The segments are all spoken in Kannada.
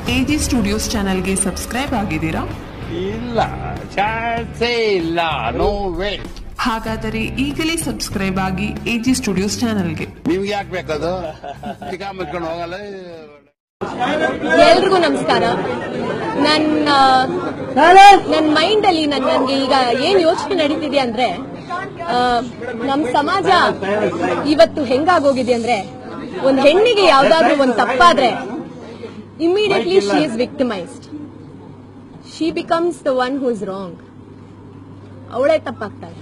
ಎಜಿ ಸ್ಟುಡಿಯೋಸ್ ಚಾನೆಲ್ಗೆ ಸಬ್ಸ್ಕ್ರೈಬ್ ಆಗಿದ್ದೀರಾ ಇಲ್ಲ ಚಾನ್ಸೇ ಇಲ್ಲ ನೋ ವೇ ಹಾಗಾದರೆ ಈಗಲೇ ಸಬ್ಸ್ಕ್ರೈಬ್ ಆಗಿ ಎಜಿ ಸ್ಟುಡಿಯೋಸ್ ಚಾನೆಲ್ಗೆ ನಿಮ್ಗೆ ಯಾಕೆ ಬೇಕದು ಚಿಕ್ಕ ಮುಚ್ಕೊಂಡು ಹೋಗಲ್ಲ ಎಲ್ರಿಗೂ ನಮಸ್ಕಾರ ನನ್ನ ನನ್ನ ಮೈಂಡ್ ಅಲ್ಲಿ ನನ್ ನನ್ಗೆ ಈಗ ಏನ್ ಯೋಚನೆ ನಡೀತಿದೆ ಅಂದ್ರೆ ಆ, ನಮ್ ಸಮಾಜ ಇವತ್ತು ಹೆಂಗಾಗೋಗಿದೆ ಅಂದ್ರೆ ಒಂದ್ ಹೆಣ್ಣಿಗೆ ಯಾವ್ದಾದ್ರು ಒಂದ್ ತಪ್ಪಾದ್ರೆ immediately she is victimised she becomes the one who is wrong ಅವಳೇ ತಪ್ಪಾಗ್ತಾಳೆ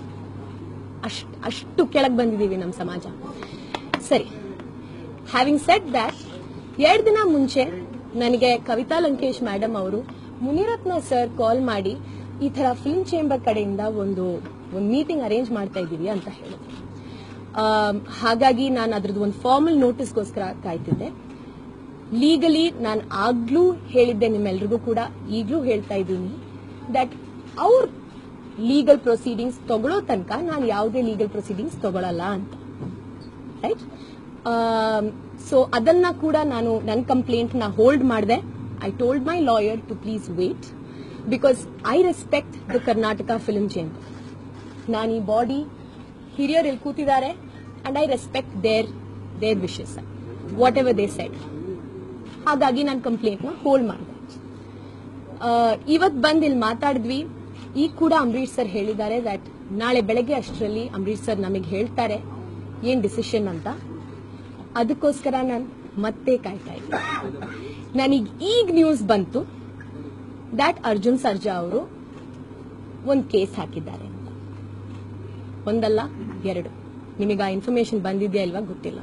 ಅಷ್ಟ್ ಅಷ್ಟು ಕೆಳಗ್ ಬಂದಿದೀವಿ ನಮ್ಮ ಸಮಾಜ ಸರಿ ಹ್ಯಾವಿಂಗ್ ಸೆಟ್ ದ್ಯಾಟ್ ಎರಡು ದಿನ ಮುಂಚೆ ನನಗೆ ಕವಿತಾ ಲಂಕೇಶ್ ಮೇಡಮ್ ಅವರು ಮುನಿರತ್ನ ಸರ್ ಕಾಲ್ ಮಾಡಿ ಈ ತರ ಫಿಲ್ಮ್ ಚೇಂಬರ್ ಕಡೆಯಿಂದ ಒಂದು ಒಂದು ಮೀಟಿಂಗ್ ಅರೇಂಜ್ ಮಾಡ್ತಾ ಇದ್ದೀವಿ ಅಂತ ಹೇಳಿದ್ರು ಆಮ್, ಹಾಗಾಗಿ ನಾನು ಅದ್ರದ್ದು ಒಂದು ಫಾರ್ಮಲ್ ನೋಟಿಸ್ಗೋಸ್ಕರ ಕಾಯ್ತಿದ್ದೆ ಲೀಗಲಿ ನಾನು ಆಗ್ಲೂ ಹೇಳಿದ್ದೆ ನಿಮ್ಮೆಲ್ರಿಗೂ ಕೂಡ ಈಗಲೂ ಹೇಳ್ತಾ ಇದ್ದೀನಿ ದಟ್ ಅವ್ರ ಲೀಗಲ್ ಪ್ರೊಸೀಡಿಂಗ್ಸ್ ತಗೊಳ್ಳೋ ತನಕ ನಾನು ಯಾವುದೇ ಲೀಗಲ್ ಪ್ರೊಸೀಡಿಂಗ್ಸ್ ತಗೊಳ್ಳಲ್ಲ ಅಂತ ರೈಟ್ ಸೊ ಅದನ್ನ ಕೂಡ ನಾನು ನನ್ನ ಕಂಪ್ಲೇಂಟ್ ನ ಹೋಲ್ಡ್ ಮಾಡಿದೆ I told my lawyer to please wait because I respect the Karnataka film chamber ನಾನು ಈ ಬಾಡಿ ಹಿರಿಯರು ಇಲ್ಲಿ ಕೂತಿದ್ದಾರೆ and I respect their their wishes whatever they said ಹಾಗಾಗಿ ನಾನು ಕಂಪ್ಲೇಂಟ್ ನ ಹೋಲ್ಡ್ ಮಾಡಿದೆ ಇವತ್ ಬಂದ್ ಇಲ್ಲಿ ಮಾತಾಡಿದ್ವಿ ಈಗ ಕೂಡ ಅಂಬರೀಶ್ ಸರ್ ಹೇಳಿದ್ದಾರೆ ದಟ್ ನಾಳೆ ಬೆಳಗ್ಗೆ ಅಷ್ಟರಲ್ಲಿ ಅಂಬರೀಶ್ ಸರ್ ನಮಗೆ ಹೇಳ್ತಾರೆ ಏನ್ ಡಿಸಿಷನ್ ಅಂತ ಅದಕ್ಕೋಸ್ಕರ ನಾನು ಮತ್ತೆ ಕಾಯ್ತಾ ಇದ್ದೆ ನನಗೆ ಈಗ ನ್ಯೂಸ್ ಬಂತು ದ್ಯಾಟ್ ಅರ್ಜುನ್ ಸರ್ಜಾ ಅವರು ಒಂದು ಕೇಸ್ ಹಾಕಿದ್ದಾರೆ ಅಂತ ಒಂದಲ್ಲ ಎರಡು ನಿಮಗೆ ಆ ಇನ್ಫಾರ್ಮೇಶನ್ ಬಂದಿದೆಯಾ ಇಲ್ವಾ ಗೊತ್ತಿಲ್ಲ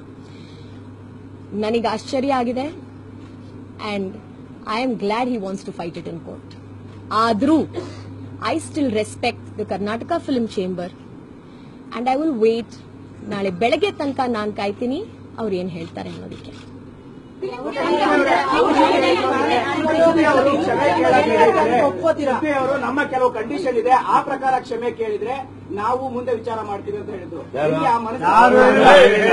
ನನಗೆ ಆಶ್ಚರ್ಯ ಆಗಿದೆ and I am glad he wants to fight it in court ಆದರೂ I still respect the Karnataka film chamber and I will wait ನಾಳೆ ಬೆಳಗ್ಗೆ ತನಕ ನಾನು ಕಾಯ್ತೀನಿ ಅವ್ರು ಏನ್ ಹೇಳ್ತಾರೆ ಅನ್ನೋದಕ್ಕೆ ಅವರು ನಮ್ಮ ಕೆಲವು ಕಂಡೀಷನ್ ಇದೆ ಆ ಪ್ರಕಾರ ಕ್ಷಮೆ ಕೇಳಿದ್ರೆ ನಾವು ಮುಂದೆ ವಿಚಾರ ಮಾಡ್ತೀವಿ ಅಂತ ಹೇಳಿದ್ರು ನಿಮ್ಗೆ ಆ ಮನಸ್ಸು-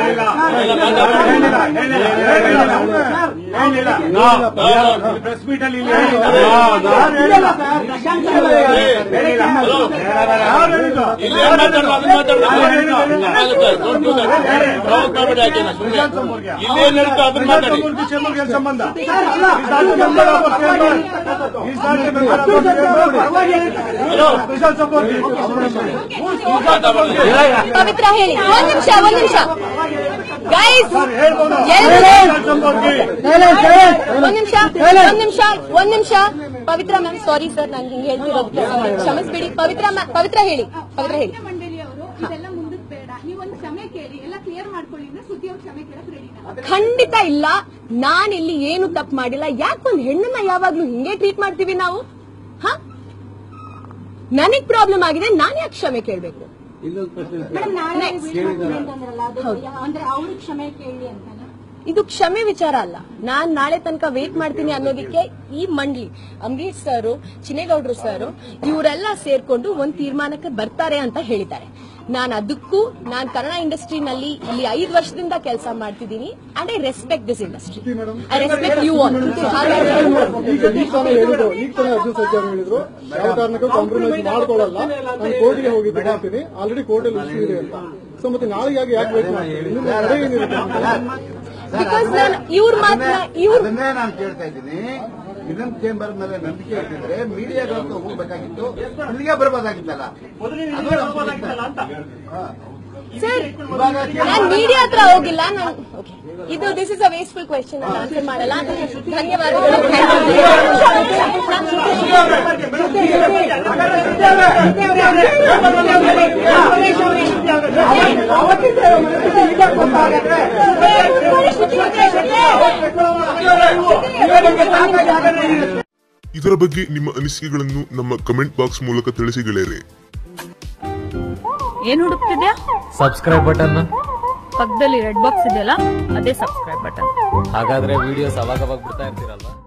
ಪ್ರೆಸ್ ಮೀಟ್ ಅಲ್ಲಿ ಇಲ್ಲ ಸರ್, ನಿಶಾಂತ್ ಸರ್ ಬೆಳಗ್ಗೆ ಇಲ್ಲಿ ಏನ್ ಮಾತಾಡೋದು ಅದನ್ನ ಮಾತಾಡೋದು ಆಗುತ್ತೆ ದೊಡ್ಡ ಪ್ರವೋಕ್ ಮಾಡ್ಬೇಡಿ ಆಕೆನ ಸುಮ್ನೆ. ಇಲ್ಲಿ ಏನ್ ಹೇಳ್ತೋ ಅದನ್ನ ಮಾತಾಡಿ ಚೇಂಬರ್ಗೆ ಸಂಬಂಧ ಸ್ಪೆಷಲ್ ಸಪೋರ್ಟ್ ಪವಿತ್ರ ಹೇಳಿ ಒಂದ್ ನಿಮಿಷ ಒಂದ್ ನಿಮಿಷ ಗೈಸ್ ಹೇಳ್ಬೋದು ಒಂದ್ ನಿಮಿಷ ಒಂದ್ ನಿಮಿಷ ಒಂದ್ ನಿಮಿಷ ಪವಿತ್ರ ಮ್ಯಾಮ್ ಸಾರಿ ಸರ್ ನಾನು ಹಿಂಗೆ ಹೇಳ್ತಿರೋದಕ್ಕೆ ಕ್ಷಮಿಸ್ಬಿಡಿ ಪವಿತ್ರ ಮ್ಯಾಮ್ ಪವಿತ್ರ ಹೇಳಿ ಪವಿತ್ರ ಹೇಳಿ ಮಂಡಳಿಯವರು ಇದೆಲ್ಲ ಮುಂದಕ್ಕೆ ಬೇಡ ನೀವೊಂದು ಕ್ಷಮೆ ಕೇಳಿ ಎಲ್ಲ ಕ್ಲಿಯರ್ ಮಾಡ್ಕೊಳ್ಳಿ ಅಂದ್ರೆ ಸುದ್ದಿ ಅವ್ರು ಕ್ಷಮೆ ಕೇಳಕ್ ರೆಡಿನಾ ಖಂಡಿತ ಇಲ್ಲ ನಾನ್ ಇಲ್ಲಿ ಏನು ತಪ್ಪು ಮಾಡಿಲ್ಲ ಯಾಕೆ ಒಂದ್ ಹೆಣ್ಣನ್ನ ಯಾವಾಗ್ಲೂ ಹಿಂಗೆ ಟ್ರೀಟ್ ಮಾಡ್ತೀವಿ ನಾವು ಹ ನನಗ್ ಪ್ರಾಬ್ಲಮ್ ಆಗಿದೆ ನಾನ್ ಯಾಕೆ ಕ್ಷಮೆ ಕೇಳ್ಬೇಕು ಮೇಡಮ್ ನಾಳೆ Next. ವಿಡಿಯೋ ಮಾಡ್ತೀನಿ ಅಂತಂದ್ರಲ್ಲ ಅದು ಅಂದ್ರೆ ಅವ್ರಿಗೆ ಕ್ಷಮೆ ಕೇಳಿ ಅಂತಾನೆ ಇದು ಕ್ಷಮೆ ವಿಚಾರ ಅಲ್ಲ ನಾನ್ ನಾಳೆ ತನಕ ವೇಟ್ ಮಾಡ್ತೀನಿ ಅನ್ನೋದಕ್ಕೆ ಈ ಮಂಡ್ಲಿ ಅಂಬರೀಶ್ ಸರ್ ಚಿನ್ನೇಗೌಡರು ಸರ್ ಇವರೆಲ್ಲ ಸೇರ್ಕೊಂಡು ಒಂದ್ ತೀರ್ಮಾನಕ್ಕೆ ಬರ್ತಾರೆ ಅಂತ ಹೇಳಿದ್ದಾರೆ ನಾನು ಅದಕ್ಕೂ ನಾನು ಕನ್ನಡ ಇಂಡಸ್ಟ್ರಿನಲ್ಲಿ ಇಲ್ಲಿ ಐದು ವರ್ಷದಿಂದ ಕೆಲಸ ಮಾಡ್ತಿದ್ದೀನಿ and I respect this industry I respect you all ಹಾಗಾಗಿ ಈಗ ತಾನೇ ಹೇಳಿದ್ರು ಈಗ ತಾನೇ ಅರ್ಜುನ್ ಸರ್ಜಾ ಅವ್ರು ಹೇಳಿದ್ರು ಯಾವ ಕಾರಣಕ್ಕೂ ಕಾಂಪ್ರಮೈಸ್ ಮಾಡ್ಕೊಳ್ಳಲ್ಲ ನಾನು ಕೋರ್ಟ್ಗೆ ಹೋಗಿ ತಗೊಳ್ತೀನಿ ಆಲ್ರೆಡಿ ಕೋರ್ಟಲ್ಲಿ ಇಶ್ಯೂ ಇದೆ ಅಂತ ಸೊ ಮತ್ತೆ ನಾಳೆಗಾಗಿ ಯಾಕೆ ವೇಟ್ ಮಾಡ್ತೀನಿ ನಿಮ್ಮ ನಡೆ ಏನಿರುತ್ತೆ ಬಿಕಾಸ್ ನಾನು ಇವ್ರ ಮಾತ್ರ ಇವ್ರ ಅದನ್ನೇ ನಾನು ಕೇಳ್ತಾ ಇದ್ದೀನಿ ಫಿಲಂ ಚೇಂಬರ್ ಮೇಲೆ ನಂಬಿಕೆ ಇಟ್ಟಿದ್ರೆ ಮೀಡಿಯಾಗಳಂತ ಹೋಗ್ಬೇಕಾಗಿತ್ತು ಇಲ್ಲಿಗೆ ಬರ್ಬೋದಾಗಿತ್ತಲ್ಲ ಅದು ನಮ್ಗೆ ಹಾ. ಸರ್ ಇವಾಗ ನಾನು ಮೀಡಿಯಾ ಹತ್ರ ಹೋಗಿಲ್ಲ ನಾನು Okay. ಇದು this is a wasteful question ನಾನು ಆನ್ಸರ್ ಮಾಡಲ್ಲ ಧನ್ಯವಾದಗಳು ಇದರ ಬಗ್ಗೆ ನಿಮ್ಮ ಅನಿಸಿಕೆಗಳನ್ನು ನಮ್ಮ ಕಮೆಂಟ್ ಬಾಕ್ಸ್ ಮೂಲಕ ತಿಳಿಸಿ ಗೆಳೆಯರೆ ಏನ್ ಹುಡುಕ್ತಿದ್ಯಾ ಸಬ್ಸ್ಕ್ರೈಬ್ ಬಟನ್ ಪಕ್ಕದಲ್ಲಿ ರೆಡ್ ಬಾಕ್ಸ್ ಇದೆಯಲ್ಲ ಅದೇ ಸಬ್ಸ್ಕ್ರೈಬ್ ಬಟನ್ ಹಾಗಾದ್ರೆ ವಿಡಿಯೋಸ್ ಅವಾಗ ಅವಾಗ ಬಿಡ್ತಾ ಇರ್ತೀರಲ್ವಾ